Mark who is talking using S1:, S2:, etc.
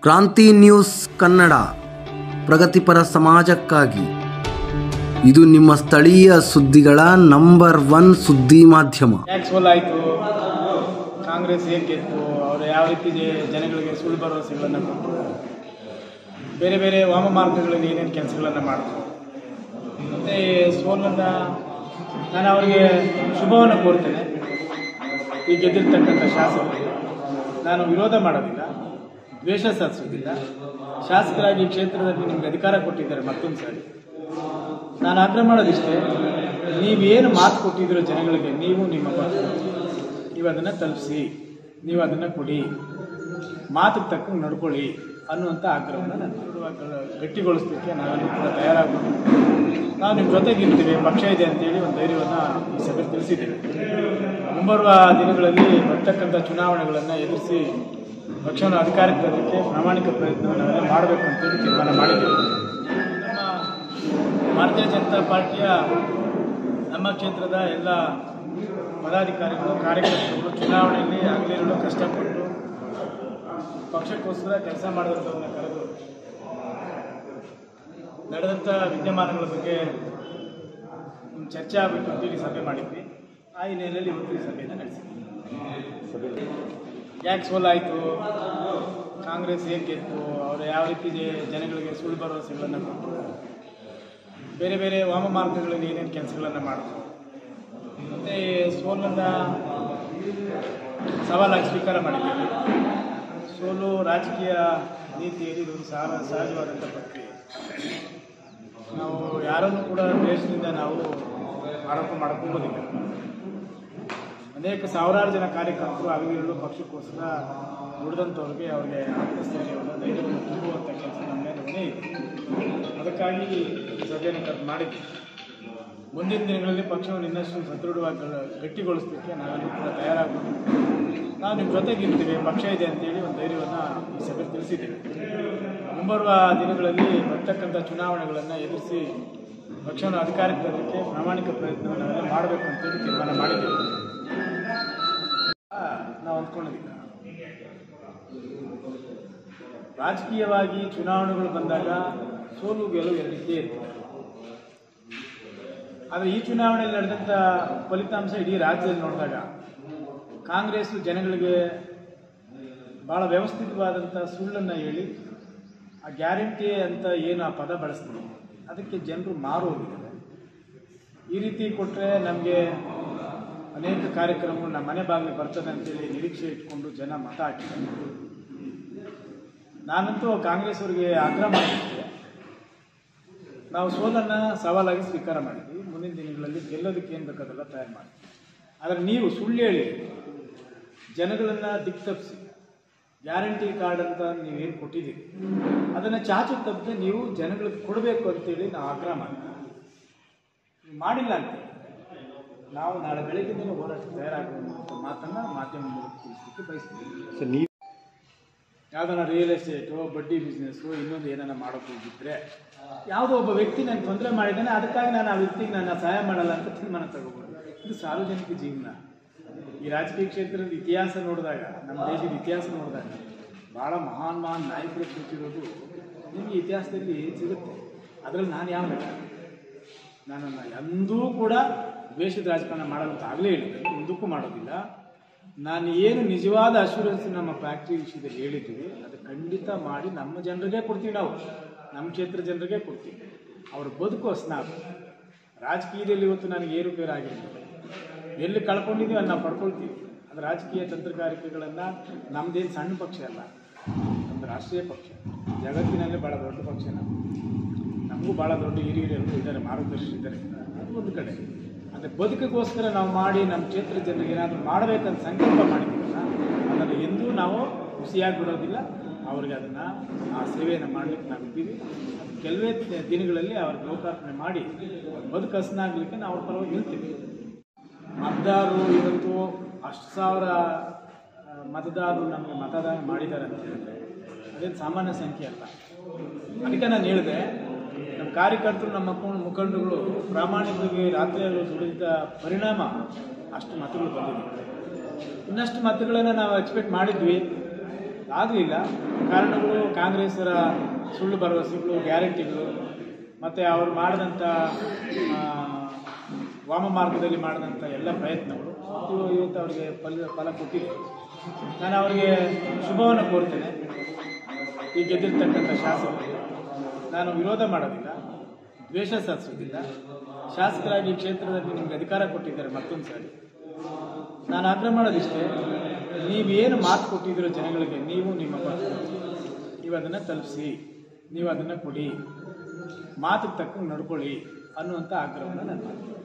S1: ಕ್ರಾಂತಿ ನ್ಯೂಸ್ ಕನ್ನಡ ಪ್ರಗತಿಪರ ಸಮಾಜಕ್ಕಾಗಿ ಇದು ನಿಮ್ಮ ಸ್ಥಳೀಯ ಸುದ್ದಿಗಳ ನಂಬರ್ ಒನ್ ಸುದ್ದಿ ಮಾಧ್ಯಮ
S2: ಟ್ಯಾಕ್ಸ್ ಆಯಿತು ಕಾಂಗ್ರೆಸ್ ಹೇಗೆ ಗೆದ್ದು ಅವರು ಯಾವ ರೀತಿ ಜೆ- ಜನಗಳಿಗೆ ಸುಳ್ಳು ಭರವಸೆಗಳನ್ನು ಕೊಟ್ಟರು ಬೇರೆ ಬೇರೆ ವಾಮ ಮಾರ್ಗಗಳಲ್ಲಿ ಏನೇನು ಕೆಲಸಗಳನ್ನು ಮಾಡಿದ್ರು ಮತ್ತು ಸೋಲನ್ನು ನಾನು ಅವರಿಗೆ ಶುಭವನ್ನು ಕೋರ್ತೇನೆ ಈ ಗೆದ್ದಿರ್ತಕ್ಕಂಥ ಶಾಸಕರಿಗೆ ನಾನು ವಿರೋಧ ಮಾಡೋದಿಲ್ಲ ದ್ವೇಷ ಸಾಧಿಸೋದಿಲ್ಲ ಶಾಸಕರಾಗಿ ಈ ಕ್ಷೇತ್ರದಲ್ಲಿ ನಿಮಗೆ ಅಧಿಕಾರ ಕೊಟ್ಟಿದ್ದಾರೆ ಮತ್ತೊಂದು ಸಾರಿ ನಾನು ಆಗ್ರಹ ಮಾಡೋದಿಷ್ಟೇ ನೀವೇನು ಮಾತು ಕೊಟ್ಟಿದ್ದೀರೋ ಜನಗಳಿಗೆ ನೀವು ನಿಮ್ಮ ಪಕ್ಷ ನೀವು ಅದನ್ನು ತಲುಪಿಸಿ ನೀವು ಅದನ್ನು ಕೊಡಿ ಮಾತಿಗೆ ತಕ್ಕಂಗೆ ನಡ್ಕೊಳ್ಳಿ ಅನ್ನುವಂಥ ಆಗ್ರಹವನ್ನು ನಾನು ಮಾಡುವಾಗ ಗಟ್ಟಿಗೊಳಿಸಲಿಕ್ಕೆ ನಾವೆಲ್ಲರೂ ಕೂಡ ತಯಾರಾಗಬೇಕು ನಾವು ನಿಮ್ಮ ಜೊತೆಗಿರ್ತೀವಿ ಪಕ್ಷ ಇದೆ ಅಂತೇಳಿ ಒಂದು ಧೈರ್ಯವನ್ನು ಈ ಸಭೆ ತಿಳಿಸಿದ್ದೇವೆ ಮುಂಬರುವ ದಿನಗಳಲ್ಲಿ ಬರ್ತಕ್ಕಂಥ ಚುನಾವಣೆಗಳನ್ನು ಎದುರಿಸಿ ಪಕ್ಷವನ್ನು ಅಧಿಕಾರಕ್ಕೆ ತರಲಿಕ್ಕೆ ಪ್ರಾಮಾಣಿಕ ಪ್ರಯತ್ನವನ್ನು ನಾವೆಲ್ಲ ಮಾಡಬೇಕು ಅಂತೇಳಿ ತೀರ್ಮಾನ ಮಾಡಿದ್ದೇವೆ ನಮ್ಮ ಭಾರತೀಯ ಜನತಾ ಪಾರ್ಟಿಯ ನಮ್ಮ ಕ್ಷೇತ್ರದ ಎಲ್ಲ ಪದಾಧಿಕಾರಿಗಳು ಕಾರ್ಯಕರ್ತರು ಚುನಾವಣೆಯಲ್ಲಿ ಹಗಲಿರುಳು ಕಷ್ಟಪಟ್ಟು ಪಕ್ಷಕ್ಕೋಸ್ಕರ ಕೆಲಸ ಮಾಡಿದಂಥವ್ರನ್ನ ಕರೆದು ನಡೆದಂಥ ವಿದ್ಯಮಾನಗಳ ಬಗ್ಗೆ ಒಂದು ಚರ್ಚೆ ಆಗಬೇಕು ಅಂತೇಳಿ ಸಭೆ ಮಾಡಿದ್ವಿ ಆ ಹಿನ್ನೆಲೆಯಲ್ಲಿ ಇವತ್ತು ಈ ಸಭೆಯನ್ನು ನಡೆಸಿದ್ವಿ ಯಾಕೆ ಸೋಲಾಯಿತು ಕಾಂಗ್ರೆಸ್ ಹೇಗೆ ಗೆದ್ದು ಅವರು ಯಾವ ರೀತಿ ಜೆ- ಜನಗಳಿಗೆ ಸುಳ್ಳು ಭರವಸೆಗಳನ್ನು ಕೊಟ್ಟರು ಬೇರೆ ಬೇರೆ ವಾಮ ಮಾರ್ಗಗಳಲ್ಲಿ ಏನೇನು ಕೆಲಸಗಳನ್ನು ಮಾಡಿದ್ರು ಮತ್ತು ಸೋಲನ್ನು ಸವಾಲಾಗಿ ಸ್ವೀಕಾರ ಮಾಡಿದ್ದೀವಿ ಸೋಲು ರಾಜಕೀಯ ನೀತಿಯಲ್ಲಿ ಇದೊಂದು ಸಹ ಸಹಜವಾದಂಥ ಪ್ರಕ್ರಿಯೆ ನಾವು ಯಾರನ್ನು ಕೂಡ ದೇಶದಿಂದ ನಾವು ಆರೋಪ ಮಾಡಕ್ಕೆ ಹೋಗೋದಿಲ್ಲ ಅನೇಕ ಸಾವಿರಾರು ಜನ ಕಾರ್ಯಕರ್ತರು ಹಗಲಿರುಳು ಪಕ್ಷಕ್ಕೋಸ್ಕರ ದುಡಿದಂಥವ್ರಿಗೆ ಅವರಿಗೆ ಆತ್ಮಸ್ಥೈರ್ಯವನ್ನು ಧೈರ್ಯವನ್ನು ತುಂಬುವಂಥ ಕೆಲಸ ನಮ್ಮ ಮೇಲೆ ಹೊಣೆ ಇದೆ ಅದಕ್ಕಾಗಿ ಈ ಸಭೆಯನ್ನು ಕಟ್ ಮಾಡಿದ್ವಿ ಮುಂದಿನ ದಿನಗಳಲ್ಲಿ ಪಕ್ಷವನ್ನು ಇನ್ನಷ್ಟು ಸದೃಢವಾಗಿ ಗಟ್ಟಿಗೊಳಿಸಲಿಕ್ಕೆ ನಾವೆಲ್ಲರೂ ಕೂಡ ತಯಾರಾಗಬೇಕು ನಾವು ನಿಮ್ಮ ಜೊತೆಗಿರ್ತೀವಿ ಪಕ್ಷ ಇದೆ ಅಂತೇಳಿ ಒಂದು ಧೈರ್ಯವನ್ನು ಈ ಸಭೆ ತಿಳಿಸಿದ್ದೇವೆ ಮುಂಬರುವ ದಿನಗಳಲ್ಲಿ ಬರ್ತಕ್ಕಂಥ ಚುನಾವಣೆಗಳನ್ನು ಎದುರಿಸಿ ಪಕ್ಷವನ್ನು ಅಧಿಕಾರಕ್ಕೆ ತರಲಿಕ್ಕೆ ಪ್ರಾಮಾಣಿಕ ಪ್ರಯತ್ನವನ್ನು ನಾವೆಲ್ಲ ಮಾಡಬೇಕು ಅಂತೇಳಿ ತೀರ್ಮಾನ ಮಾಡಿದ್ದೇವೆ ಆ, ನಾವು ಅಂದ್ಕೊಂಡಿದ್ದೀವಿ ರಾಜಕೀಯವಾಗಿ ಚುನಾವಣೆಗಳು ಬಂದಾಗ ಸೋಲು ಗೆಲುವು ಎರಡು ಇದ್ದೇ ಇರ್ತದೆ ಆದರೆ ಈ ಚುನಾವಣೆಯಲ್ಲಿ ನಡೆದಂಥ ಫಲಿತಾಂಶ ಇಡೀ ರಾಜ್ಯದಲ್ಲಿ ನೋಡಿದಾಗ ಕಾಂಗ್ರೆಸ್ ಜನಗಳಿಗೆ ಭಾಳ ವ್ಯವಸ್ಥಿತವಾದಂಥ ಸುಳ್ಳನ್ನು ಹೇಳಿ ಆ ಗ್ಯಾರಂಟಿ ಅಂತ ಏನು ಆ ಪದ ಬಳಸ್ತೀವಿ ಅದಕ್ಕೆ ಜನರು ಮಾರು ಹೋಗಿದ್ದಾರೆ ಈ ರೀತಿ ಕೊಟ್ಟರೆ ನಮಗೆ ಅನೇಕ ಕಾರ್ಯಕ್ರಮಗಳು ನಮ್ಮ ಮನೆ ಬಾಗಿಲಿಗೆ ಬರ್ತದೆ ಅಂತೇಳಿ ನಿರೀಕ್ಷೆ ಇಟ್ಕೊಂಡು ಜನ ಮತ ಹಾಕಿದ್ದಾರೆ ನಾನಂತೂ ಕಾಂಗ್ರೆಸ್ ಅವರಿಗೆ ಆಗ್ರಹ ಮಾಡಿದ್ದೆ ನಾವು ಸೋಲನ್ನು ಸವಾಲಾಗಿ ಸ್ವೀಕಾರ ಮಾಡಿದ್ವಿ ಮುಂದಿನ ದಿನಗಳಲ್ಲಿ ಗೆಲ್ಲೋದಕ್ಕೆ ಏನು ಬೇಕಾದೆಲ್ಲ ತಯಾರು ಮಾಡಿ ಆದರೆ ನೀವು ಸುಳ್ಳು ಹೇಳಿ ಜನಗಳನ್ನು ದಿಕ್ತಪ್ಪಿಸಿ ಗ್ಯಾರಂಟಿ ಕಾರ್ಡ್ ಅಂತ ನೀವೇನು ಕೊಟ್ಟಿದ್ದೀರಿ ಅದನ್ನು ಚಾಚು ತಪ್ಪದೆ ನೀವು ಜನಗಳಿಗೆ ಕೊಡಬೇಕು ಅಂತೇಳಿ ನಾವು ಆಗ್ರಹ ಮಾಡಿದ್ವಿ ನೀವು ಮಾಡಿಲ್ಲ ಅಂತ ನಾವು ನಾಳೆ ಬೆಳಗ್ಗೆನೇ ಹೋರಾಟ ತಯಾರಾಗುವಂಥ ಮಾತನ್ನು ಮಾಧ್ಯಮ ಮೂಲಕ ತಿಳಿಸಲಿಕ್ಕೆ ಬಯಸ್ತೀವಿ
S3: ಸರ್ ನೀವು
S2: ಯಾವ್ದಾನ ರಿಯಲ್ ಎಸ್ಟೇಟು ಬಡ್ಡಿ ಬಿಸ್ನೆಸ್ಸು ಇನ್ನೊಂದು ಏನಾರ ಮಾಡೋಕೆ ಹೋಗಿದ್ರೆ ಯಾವುದೋ ಒಬ್ಬ ವ್ಯಕ್ತಿ ನನಗೆ ತೊಂದರೆ ಮಾಡಿದ್ದಾನೆ ಅದಕ್ಕಾಗಿ ನಾನು ಆ ವ್ಯಕ್ತಿಗೆ ನಾನು ಸಹಾಯ ಮಾಡಲ್ಲ ಅಂತ ತೀರ್ಮಾನ ತಗೋಬೋದು ಇದು ಸಾರ್ವಜನಿಕ ಜೀವನ ಈ ರಾಜಕೀಯ ಕ್ಷೇತ್ರದ ಇತಿಹಾಸ ನೋಡಿದಾಗ ನಮ್ಮ ದೇಶದ ಇತಿಹಾಸ ನೋಡಿದಾಗ ಭಾಳ ಮಹಾನ್ ಮಹಾನ್ ನಾಯಕರು ಕೂತಿರೋದು ನಿಮಗೆ ಇತಿಹಾಸದಲ್ಲಿ ಸಿಗುತ್ತೆ ಅದರಲ್ಲಿ ನಾನು ಯಾವ ಲೆಕ್ಕ ನಾನನ್ನು ಎಂದೂ ಕೂಡ ದ್ವೇಷದ ರಾಜಕಾರಣ ಮಾಡಲು ಅಂತ ಆಗಲೇ ಹೇಳಿದ್ದೆ ಮುಂದಕ್ಕೂ ಮಾಡೋದಿಲ್ಲ ನಾನು ಏನು ನಿಜವಾದ ಅಶ್ಯೂರೆನ್ಸ್ ನಮ್ಮ ಫ್ಯಾಕ್ಟ್ರಿ ವಿಷಯದಲ್ಲಿ ಹೇಳಿದ್ದೀವಿ ಅದು ಖಂಡಿತ ಮಾಡಿ ನಮ್ಮ ಜನರಿಗೆ ಕೊಡ್ತೀವಿ ನಾವು ನಮ್ಮ ಕ್ಷೇತ್ರ ಜನರಿಗೆ ಕೊಡ್ತೀವಿ ಅವ್ರ ಬದುಕು ಹಸ್ನಾಗ ರಾಜಕೀಯದಲ್ಲಿ ಇವತ್ತು ನನಗೆ ಏರುಪೇರು ಆಗಿರ್ಬೋದು ಎಲ್ಲಿ ಕಳ್ಕೊಂಡಿದ್ದೀವಿ ಅಲ್ಲಿ ನಾವು ಪಡ್ಕೊಳ್ತೀವಿ ಅದು ರಾಜಕೀಯ ತಂತ್ರಗಾರಿಕೆಗಳನ್ನು ನಮ್ಮದೇನು ಸಣ್ಣ ಪಕ್ಷ ಅಲ್ಲ ನಮ್ಮದು ರಾಷ್ಟ್ರೀಯ ಪಕ್ಷ ಜಗತ್ತಿನಲ್ಲೇ ಭಾಳ ದೊಡ್ಡ ಪಕ್ಷ ನಮ್ಮದು ನಮಗೂ ಭಾಳ ದೊಡ್ಡ ಹಿರಿಯರು ಇದ್ದಾರೆ ಮಾರ್ಗದರ್ಶಿ ಇದ್ದಾರೆ ಅದು ಒಂದು ಕಡೆ ಅಂದರೆ ಬದುಕಿಗೋಸ್ಕರ ನಾವು ಮಾಡಿ ನಮ್ಮ ಕ್ಷೇತ್ರ ಜನರಿಗೆ ಏನಾದರೂ ಮಾಡಬೇಕಂತ ಸಂಕಲ್ಪ ಮಾಡಿದ್ದೀವಲ್ಲ ಅದನ್ನು ಎಂದೂ ನಾವು ಖುಷಿಯಾಗಿ ಬಿಡೋದಿಲ್ಲ ಅವ್ರಿಗೆ ಅದನ್ನು ಆ ಸೇವೆಯನ್ನು ಮಾಡಲಿಕ್ಕೆ ನಾವು ಇದ್ದೀವಿ ಅದು ಕೆಲವೇ ದಿ- ದಿನಗಳಲ್ಲಿ ಅವ್ರಿಗೆ ಲೋಕಾರ್ಪಣೆ ಮಾಡಿ ಅವ್ರ ಬದುಕು ಹಸನಾಗಲಿಕ್ಕೆ ನಾವು ಅವ್ರ ಪರವಾಗಿ ನಿಲ್ತೀವಿ ಮತದಾರರು ಇವತ್ತು ಅಷ್ಟು ಸಾವಿರ ಆ, ಮತದಾರರು ನಮಗೆ ಮತದಾನ ಮಾಡಿದ್ದಾರೆ ಅಂತ ಹೇಳಿದ್ರೆ ಅದೇನು ಸಾಮಾನ್ಯ ಸಂಖ್ಯೆ ಅಲ್ಲ ಅದಕ್ಕೆ ನಾನು ಹೇಳಿದೆ ನಮ್ಮ ಕಾರ್ಯಕರ್ತರು ನಮ್ಮ ಮುಖ- ಮುಖಂಡರುಗಳು ಪ್ರಾಮಾಣಿಕವಾಗಿ ರಾತ್ರಿ ಹಗಲು ದುಡಿದ ಪರಿಣಾಮ ಅಷ್ಟು ಮತಗಳು ಬಂದಿದೆ ಇನ್ನಷ್ಟು ಮತಗಳನ್ನು ನಾವು ಎಕ್ಸ್ಪೆಕ್ಟ್ ಮಾಡಿದ್ವಿ ಆಗಲಿಲ್ಲ ಕಾರಣಗಳು ಕಾಂಗ್ರೆಸ್ಸರ ಸುಳ್ಳು ಭರವಸೆಗಳು ಗ್ಯಾರಂಟಿಗಳು ಮತ್ತು ಅವರು ಮಾಡಿದಂಥ ಆ, ವಾಮ ಮಾರ್ಗದಲ್ಲಿ ಮಾಡಿದಂಥ ಎಲ್ಲ ಪ್ರಯತ್ನಗಳು ಇವು ಇವತ್ತು ಅವರಿಗೆ ಫಲ ಫಲ ಕೊಟ್ಟಿದೆ ನಾನು ಅವರಿಗೆ ಶುಭವನ್ನು ಕೋರ್ತೇನೆ ಈ ಗೆದ್ದಿರ್ತಕ್ಕಂಥ ಶಾಸಕರಿಗೆ ನಾನು ವಿರೋಧ ಮಾಡೋದಿಲ್ಲ ದ್ವೇಷ ಸಾಧಿಸೋದಿಲ್ಲ ಶಾಸಕರಾಗಿ ಈ ಕ್ಷೇತ್ರದಲ್ಲಿ ನಿಮಗೆ ಅಧಿಕಾರ ಕೊಟ್ಟಿದ್ದಾರೆ ಮತ್ತೊಂದು ಸಾರಿ ನಾನು ಆಗ್ರಹ ಮಾಡೋದಿಷ್ಟೇ ನೀವೇನು ಮಾತು ಕೊಟ್ಟಿದ್ದೀರೋ ಜನಗಳಿಗೆ ನೀವು ನಿಮ್ಮ ಪಕ್ಷ ನೀವು ಅದನ್ನು ತಲುಪಿಸಿ ನೀವು ಅದನ್ನು ಕೊಡಿ ಮಾತಿಗೆ ತಕ್ಕಂಗೆ ನಡ್ಕೊಳ್ಳಿ ಅನ್ನುವಂಥ ಆಗ್ರಹವನ್ನು ನಾನು ಮಾಡ್ತೀನಿ